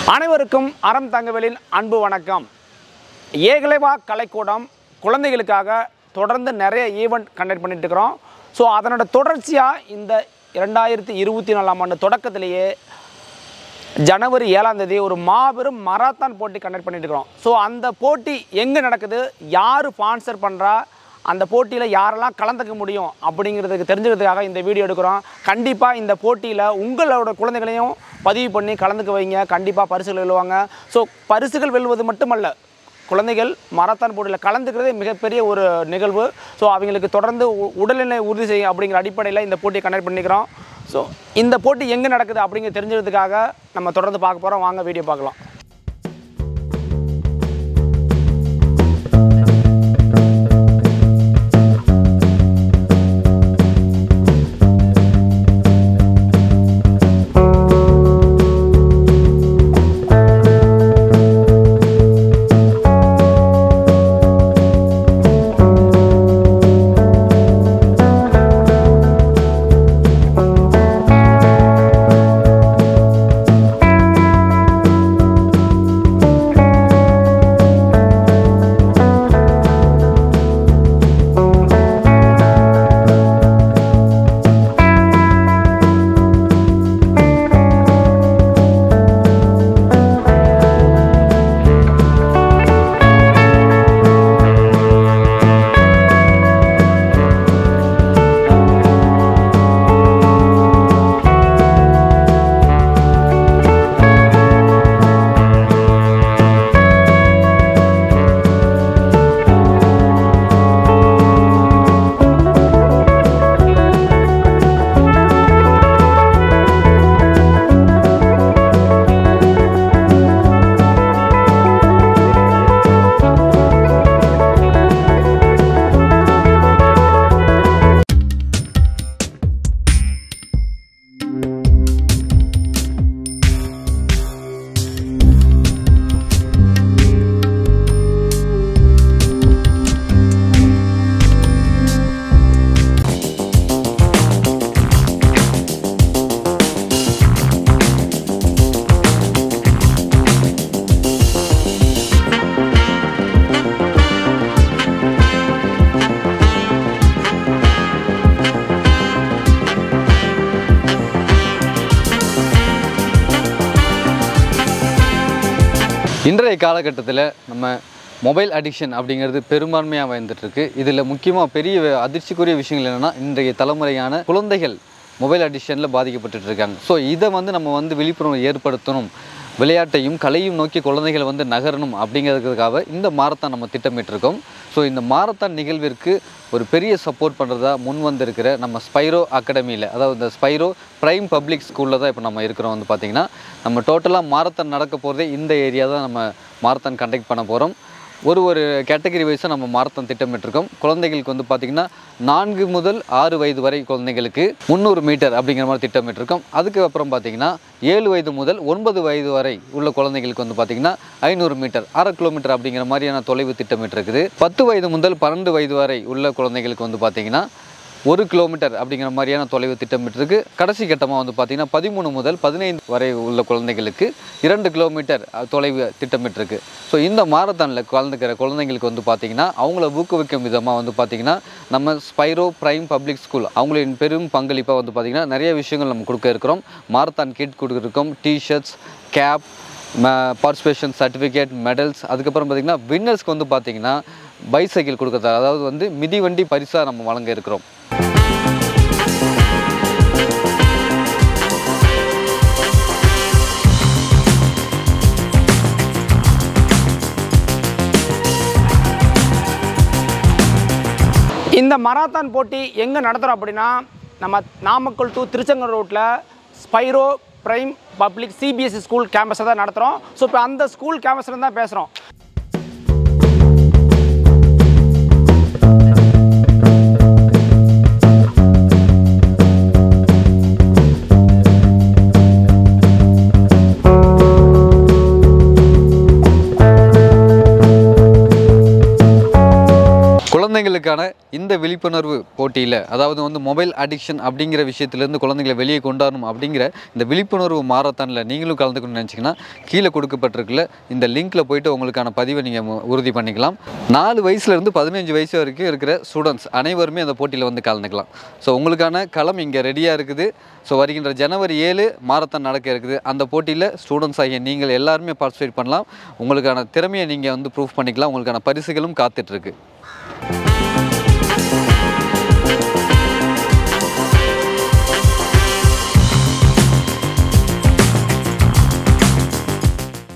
அனைவருக்கும் அறம் தங்கவேலின் அன்பு வணக்கம் ஏகலைவா கலைக்கூடம் குழந்தைகளுக்காக தொடர்ந்து நிறைய ஈவெண்ட் கண்டக்ட் பண்ணிட்டு இருக்கிறோம் ஸோ அதனோட தொடர்ச்சியாக இந்த இரண்டாயிரத்தி இருபத்தி நாலாம் ஆண்டு தொடக்கத்திலேயே ஜனவரி ஏழாம் தேதி ஒரு மாபெரும் மராத்தான் போட்டி கண்டக்ட் பண்ணிட்டு இருக்கிறோம் ஸோ அந்த போட்டி எங்கே நடக்குது யார் ஸ்பான்சர் பண்ணுறா அந்த போட்டியில் யாரெல்லாம் கலந்துக்க முடியும் அப்படிங்கிறதுக்கு தெரிஞ்சுக்கிறதுக்காக இந்த வீடியோ எடுக்கிறோம் கண்டிப்பாக இந்த போட்டியில் உங்களோட குழந்தைகளையும் பதிவு பண்ணி கலந்துக்க வைங்க கண்டிப்பாக பரிசுகள் வெல்லுவாங்க ஸோ பரிசுகள் வெல்வது மட்டுமல்ல குழந்தைகள் மராத்தான் போட்டியில் கலந்துக்கிறதே மிகப்பெரிய ஒரு நிகழ்வு ஸோ அவங்களுக்கு தொடர்ந்து உ- உடல்நிலை உறுதி செய்யும் அப்படிங்கிற அடிப்படையில் இந்த போட்டியை கண்டக்ட் பண்ணிக்கிறோம் ஸோ இந்த போட்டி எங்கே நடக்குது அப்படிங்கிற தெரிஞ்சுக்கிறதுக்காக நம்ம தொடர்ந்து பார்க்க போகிறோம் வாங்க வீடியோ பார்க்கலாம் இன்றைய காலகட்டத்தில் நம்ம மொபைல் அடிக்ஷன் அப்படிங்கிறது பெரும்பான்மையாக வந்துட்டு இருக்கு இதில் முக்கியமாக பெரிய வே- அதிர்ச்சிக்குரிய விஷயங்கள் என்னென்னா இன்றைய தலைமுறையான குழந்தைகள் மொபைல் அடிக்ஷனில் பாதிக்கப்பட்டுட்டு இருக்காங்க ஸோ இதை வந்து நம்ம வந்து விழிப்புணர்வு ஏற்படுத்தணும் விளையாட்டையும் கலையும் நோக்கி குழந்தைகள் வந்து நகரணும் அப்படிங்கிறதுக்காக இந்த மாரத்தான் நம்ம திட்டமிட்டிருக்கோம் ஸோ இந்த மாரத்தான் நிகழ்விற்கு ஒரு பெரிய சப்போர்ட் பண்ணுறதா முன் வந்திருக்கிற நம்ம ஸ்பைரோ அகாடமியில் அதாவது இந்த ஸ்பைரோ பிரைம் பப்ளிக் ஸ்கூலில் தான் இப்போ நம்ம இருக்கிறோம் வந்து பார்த்திங்கன்னா நம்ம டோட்டலாக மாரத்தான் நடக்க போகிறதே இந்த ஏரியா தான் நம்ம மாரத்தான் கண்டக்ட் பண்ண போகிறோம் ஒரு ஒரு கேட்டகரி வைஸாக நம்ம மாரத்தான் திட்டமிட்டிருக்கோம் குழந்தைகளுக்கு வந்து பார்த்திங்கன்னா நான்கு முதல் ஆறு வயது வரை குழந்தைங்களுக்கு முந்நூறு மீட்டர் அப்படிங்கிற மாதிரி திட்டமிட்டிருக்கோம் அதுக்கு அப்புறம் பார்த்திங்கன்னா ஏழு வயது முதல் ஒன்பது வயது வரை உள்ள குழந்தைகளுக்கு வந்து பார்த்திங்கன்னா ஐநூறு மீட்டர் அரை கிலோமீட்டர் அப்படிங்கிற மாதிரியான தொலைவு திட்டமிட்டிருக்குது பத்து வயது முதல் பன்னெண்டு வயது வரை உள்ள குழந்தைகளுக்கு வந்து பார்த்திங்கன்னா ஒரு கிலோமீட்டர் அப்படிங்கிற மாதிரியான தொலைவு திட்டமிட்டிருக்கு கடைசி கட்டமாக வந்து பார்த்திங்கன்னா பதிமூணு முதல் பதினைந்து வரை உள்ள குழந்தைகளுக்கு இரண்டு கிலோமீட்டர் அஹ், தொலைவு திட்டமிட்டிருக்கு ஸோ இந்த மாரத்தானில் கலந்துக்கிற குழந்தைங்களுக்கு வந்து பார்த்திங்கன்னா அவங்கள ஊக்குவிக்கும் விதமாக வந்து பார்த்திங்கன்னா நம்ம ஸ்பைரோ பிரைம் பப்ளிக் ஸ்கூல் அவங்களின் பெரும் பங்களிப்பாக வந்து பார்த்திங்கன்னா நிறைய விஷயங்கள் நம்ம கொடுக்க இருக்கிறோம் மாரத்தான் கிட் கொடுத்துருக்கோம் T shirts cap participation certificate medals அதுக்கப்புறம் பார்த்திங்கன்னா வின்னர்ஸ்க்கு வந்து பார்த்திங்கன்னா பைசைக்கிள் கொடுக்குறதா அதாவது வந்து மிதிவண்டி பரிசாக நம்ம வழங்க இருக்கிறோம் இந்த மராத்தான் போட்டி எங்கே நடத்துகிறோம் அப்படின்னா நம்ம நாமக்கல் டு திருச்செங்கல் ரோட்டில் Spiro prime public CBSE school கேம்பஸை தான் நடத்துகிறோம் ஸோ இப்போ அந்த ஸ்கூல் கேம்பஸில் தான் பேசுகிறோம் குழந்தைங்களுக்கான இந்த விழிப்புணர்வு போட்டியில் அதாவது வந்து மொபைல் அடிக்ஷன் அப்படிங்கிற விஷயத்துலேருந்து குழந்தைங்களை வெளியே கொண்டாடணும் அப்படிங்கிற இந்த விழிப்புணர்வு மாரத்தானில் நீங்களும் கலந்துக்கணும்னு நினச்சிங்கன்னா கீழே கொடுக்கப்பட்டிருக்குல்ல இந்த லிங்க்கில் போயிட்டு உங்களுக்கான பதிவை நீங்கள் உறுதி பண்ணிக்கலாம் நாலு வயசுலேருந்து பதினஞ்சு வயசு வரைக்கும் இருக்கிற ஸ்டூடெண்ட்ஸ் அனைவருமே அந்த போட்டியில் வந்து கலந்துக்கலாம் ஸோ உங்களுக்கான களம் இங்கே ரெடியாக இருக்குது ஸோ வருகின்ற ஜனவரி ஏழு மாரத்தான் நடக்க இருக்குது அந்த போட்டியில் ஸ்டூடெண்ட்ஸ் ஆகிய நீங்கள் எல்லாருமே பார்ட்டிசிபேட் பண்ணலாம் உங்களுக்கான திறமையை நீங்கள் வந்து ப்ரூஃப் பண்ணிக்கலாம் உங்களுக்கான பரிசுகளும் காத்துட்ருக்கு